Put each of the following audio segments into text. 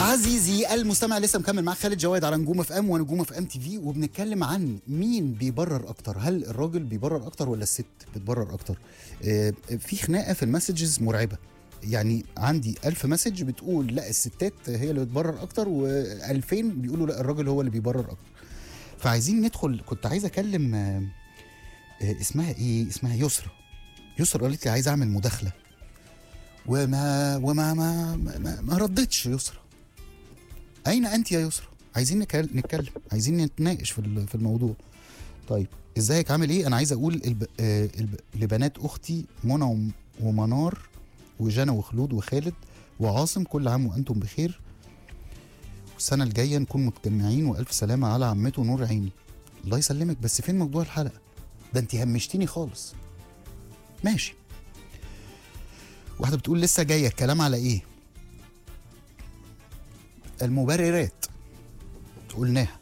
عزيزي المستمع لسه مكمل معاك خالد جواد على نجوم اف ام ونجوم اف ام تي في وبنتكلم عن مين بيبرر اكتر هل الراجل بيبرر اكتر ولا الست بتبرر اكتر آه، في خناقه في المسجز مرعبه يعني عندي ألف مسج بتقول لا الستات هي اللي بتبرر اكتر و2000 بيقولوا لا الراجل هو اللي بيبرر اكتر فعايزين ندخل كنت عايز اكلم آه، آه، اسمها ايه اسمها يسرا يسرا قالت لي عايز اعمل مداخله وما وما ما ما, ما ردتش يسرا اين انت يا يسرا عايزين نكل- نتكلم عايزين نتناقش في ال- في الموضوع طيب ازيك عامل ايه انا عايز اقول الب... آه الب... لبنات اختي منى وم- ومنار وجنى وخلود وخالد وعاصم كل عام وانتم بخير والسنه الجايه نكون متجمعين والف سلامه على عمته نور عيني الله يسلمك بس فين موضوع الحلقه ده انت همشتيني خالص ماشي واحده بتقول لسه جايه الكلام على ايه المبررات قلناها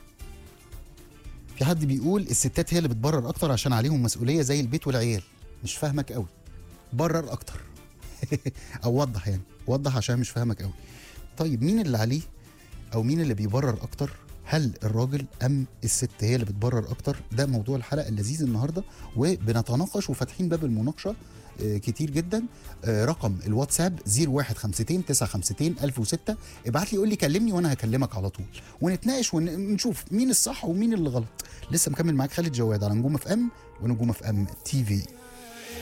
في حد بيقول الستات هي اللي بتبرر اكتر عشان عليهم مسؤوليه زي البيت والعيال مش فاهمك قوي برر اكتر او وضح يعني وضح عشان مش فاهمك قوي طيب مين اللي عليه او مين اللي بيبرر اكتر هل الراجل ام الست هي اللي بتبرر اكتر ده موضوع الحلقه اللذيذ النهارده وبنتناقش وفاتحين باب المناقشه آه، كتير جدا آه، رقم الواتساب 0152 952 1006 ابعت لي قول لي كلمني وانا هكلمك على طول ونتناقش ونشوف مين الصح ومين اللي غلط لسه مكمل معاك خالد جواد على نجوم اف ام ونجوم اف ام تي في